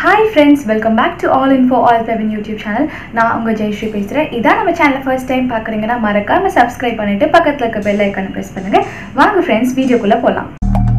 hi friends welcome back to all in for all seven YouTube channel நான் உங்கள் ஜெயஸ்ரீ பேசுகிறேன் இதான் நம்ம சேனலை ஃபர்ஸ்ட் டைம் பார்க்குறீங்கன்னா மறக்காம சப்ஸ்கிரைப் பண்ணிட்டு பக்கத்தில் இருக்க பெல் ஐக்கானை ப்ரெஸ் பண்ணுங்க வாங்க ஃப்ரெண்ட்ஸ் வீடியோக்குள்ளே போகலாம்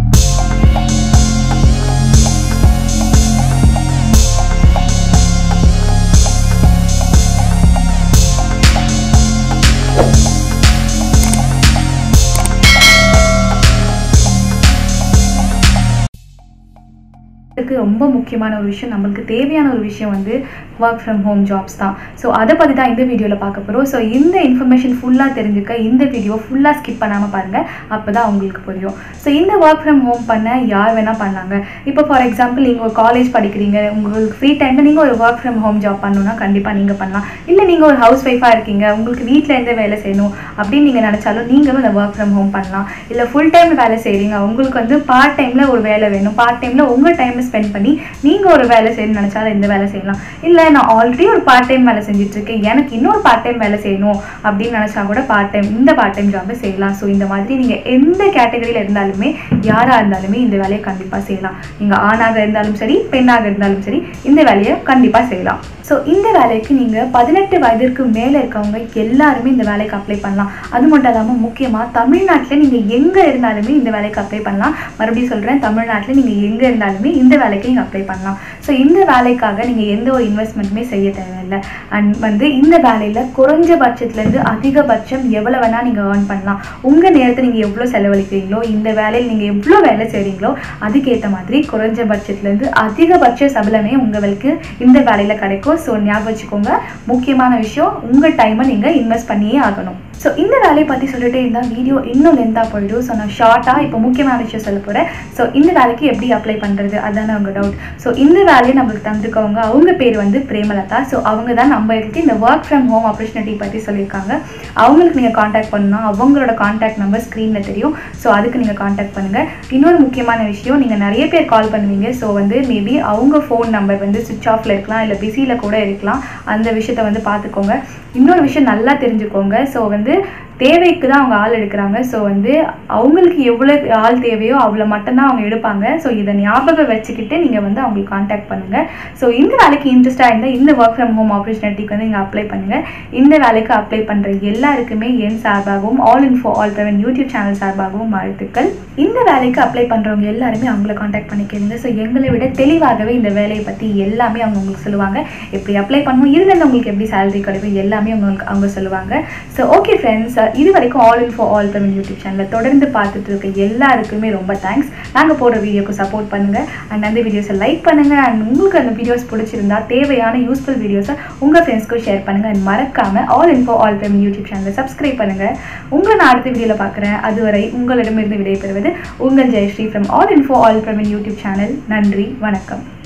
இதுக்கு ரொம்ப முக்கியமான ஒரு விஷயம் நம்மளுக்கு தேவையான ஒரு விஷயம் வந்து ஒர்க் ஃப்ரம் ஹோம் ஜாப்ஸ் தான் ஸோ அதை பற்றி தான் இந்த வீடியோவில் பார்க்க போகிறோம் ஸோ இந்த இன்ஃபர்மேஷன் ஃபுல்லாக தெரிஞ்சுக்க இந்த வீடியோ ஃபுல்லாக ஸ்கிப் பண்ணாமல் பாருங்கள் அப்போ தான் உங்களுக்கு புரியும் ஸோ இந்த ஒர்க் ஃப்ரம் ஹோம் பண்ண யார் வேணால் பண்ணாங்க இப்போ ஃபார் எக்ஸாம்பிள் நீங்கள் ஒரு காலேஜ் படிக்கிறீங்க உங்களுக்கு ஃப்ரீ டைமில் நீங்கள் ஒரு ஒர்க் ஃப்ரம் ஹோம் ஜாப் பண்ணணும்னா கண்டிப்பாக நீங்கள் பண்ணலாம் இல்லை நீங்கள் ஒரு ஹவுஸ் ஒய்ஃபாக இருக்கீங்க உங்களுக்கு வீட்டில் எந்த வேலை செய்யணும் அப்படின்னு நீங்கள் நினச்சாலும் நீங்களும் இந்த ஒர்க் ஃப்ரம் ஹோம் பண்ணலாம் இல்லை ஃபுல் டைம் வேலை செய்கிறீங்க உங்களுக்கு வந்து பார்ட் டைமில் ஒரு வேலை வேணும் பார்ட் டைமில் உங்கள் டைமை ஸ்பெண்ட் பண்ணி நீங்கள் ஒரு வேலை செய்யணும்னு நினச்சாலும் இந்த வேலை செய்யலாம் இல்லை நான் ஆல்ரெடி ஒரு பார்ட் டைம் வேலை செஞ்சுட்டு இருக்கேன் எனக்கு இன்னொரு பார்ட் டைம் வேலை செய்யணும் அப்படின்னு நினச்சா கூட பார்ட் டைம் இந்த பார்ட் டைம் ஜாபை செய்யலாம் ஸோ இந்த மாதிரி நீங்கள் எந்த கேட்டகரியில் இருந்தாலுமே யாராக இருந்தாலுமே இந்த வேலையை கண்டிப்பாக செய்யலாம் நீங்கள் ஆணாக இருந்தாலும் சரி பெண்ணாக இருந்தாலும் சரி இந்த வேலையை கண்டிப்பாக செய்யலாம் ஸோ இந்த வேலைக்கு நீங்கள் பதினெட்டு வயதிற்கு மேலே இருக்கவங்க எல்லாருமே இந்த வேலைக்கு அப்ளை பண்ணலாம் அது மட்டும் இல்லாமல் முக்கியமாக தமிழ்நாட்டில் நீங்கள் எங்கே இருந்தாலுமே இந்த வேலைக்கு அப்ளை பண்ணலாம் மறுபடியும் சொல்கிறேன் தமிழ்நாட்டில் நீங்கள் எங்கே இருந்தாலுமே இந்த வேலைக்கு நீங்கள் அப்ளை பண்ணலாம் ஸோ இந்த வேலைக்காக நீங்கள் எந்த ஒரு இன்வெஸ்ட்மெண்ட்டுமே செய்ய தேவையில்லை அண்ட் வந்து இந்த வேலையில் குறைஞ்சபட்சத்துலேருந்து அதிகபட்சம் எவ்வளோ வேணால் நீங்கள் ஏர்ன் பண்ணலாம் உங்கள் நேரத்தை நீங்கள் எவ்வளோ செலவழிக்கிறீங்களோ இந்த வேலையில் நீங்கள் எவ்வளோ வேலை செய்கிறீங்களோ அதுக்கேற்ற மாதிரி குறைஞ்சபட்சத்துலேருந்து அதிகபட்ச சபலமே உங்களுக்கு இந்த வேலையில் கிடைக்கும் ஸோ ஞாபகம் வச்சுக்கோங்க முக்கியமான விஷயம் உங்கள் டைமை நீங்கள் இன்வெஸ்ட் பண்ணியே ஆகணும் ஸோ இந்த வேலையை பற்றி சொல்லிட்டே இருந்தால் வீடியோ இன்னும் லென்த்தாக போயிடும் ஸோ நான் ஷார்ட்டாக இப்போ முக்கியமான விஷயம் சொல்ல போகிறேன் ஸோ இந்த வேலைக்கு எப்படி அப்ளை பண்ணுறது அதான உங்கள் டவுட் ஸோ இந்த வேலையை நம்மளுக்கு தந்திருக்கவங்க அவங்க பேர் வந்து பிரேமலதா ஸோ அவங்க தான் நம்மளுக்கு இந்த ஒர்க் ஃப்ரம் ஹோம் ஆப்பர்ச்சுனிட்டி பற்றி சொல்லியிருக்காங்க அவங்களுக்கு நீங்கள் காண்டாக்ட் பண்ணணும் அவங்களோட காண்டாக்ட் நம்பர் ஸ்க்ரீனில் தெரியும் ஸோ அதுக்கு நீங்கள் காண்டாக்ட் பண்ணுங்கள் இன்னொரு முக்கியமான விஷயம் நீங்கள் நிறைய பேர் கால் பண்ணுவீங்க ஸோ வந்து மேபி அவங்க ஃபோன் நம்பர் வந்து சுவிச் ஆஃபில் இருக்கலாம் இல்லை பிஸியில் கூட இருக்கலாம் அந்த விஷயத்த வந்து பார்த்துக்கோங்க இன்னொரு விஷயம் நல்லா தெரிஞ்சுக்கோங்க ஸோ வந்து தேவைக்கு தான் அவங்க ஆள் எடுக்கிறாங்க ஸோ வந்து அவங்களுக்கு எவ்வளோ ஆள் தேவையோ அவ்வளோ மட்டும்தான் அவங்க எடுப்பாங்க ஸோ இதை ஞாபகம் வச்சுக்கிட்டு நீங்கள் வந்து அவங்களுக்கு காண்டாக்ட் பண்ணுங்கள் ஸோ இந்த வேலைக்கு இன்ட்ரெஸ்டாக இருந்தால் இந்த ஒர்க் ஃப்ரம் ஹோம் ஆப்பர்ச்சுனிட்டிக்கு வந்து நீங்கள் அப்ளை பண்ணுங்கள் இந்த வேலைக்கு அப்ளை பண்ணுற எல்லாருக்குமே என் சார்பாகவும் ஆல் இன்ஃபோ ஆல் பிரவன் யூடியூப் சேனல் சார்பாகவும் வாழ்த்துக்கள் இந்த வேலைக்கு அப்ளை பண்ணுறவங்க எல்லாருமே அவங்கள காண்டாக்ட் பண்ணிக்கிறீங்க ஸோ எங்களை விட தெளிவாகவே இந்த வேலையை பற்றி எல்லாமே அவங்க உங்களுக்கு சொல்லுவாங்க எப்படி அப்ளை பண்ணணும் இதுலேருந்து உங்களுக்கு எப்படி சேலரி கிடைக்கும் எல்லாமே உங்களுக்கு அவங்க சொல்லுவாங்க ஸோ ஓகே ஃப்ரெண்ட்ஸ் இது வரைக்கும் all in for all Tamil YouTube சேனலில் தொடர்ந்து பார்த்துட்டு இருக்க எல்லாருக்குமே ரொம்ப தேங்க்ஸ் நாங்கள் போடுற வீடியோக்கு சப்போர்ட் பண்ணுங்கள் அண்ட் அந்த வீடியோஸை லைக் பண்ணுங்கள் அண்ட் உங்களுக்கு அந்த வீடியோஸ் பிடிச்சிருந்தா தேவையான யூஸ்ஃபுல் வீடியோஸை உங்கள் ஃப்ரெண்ட்ஸ்க்கும் ஷேர் பண்ணுங்கள் அண்ட் மறக்காமல் all in for all Tamil YouTube சேனலை சப்ஸ்கிரைப் பண்ணுங்கள் உங்களை நான் அடுத்த வீடியோவில் பார்க்குறேன் அதுவரை உங்களிடமிருந்து விடைபெறுவது உங்கள் Jayashree from all in for all Tamil YouTube channel நன்றி வணக்கம்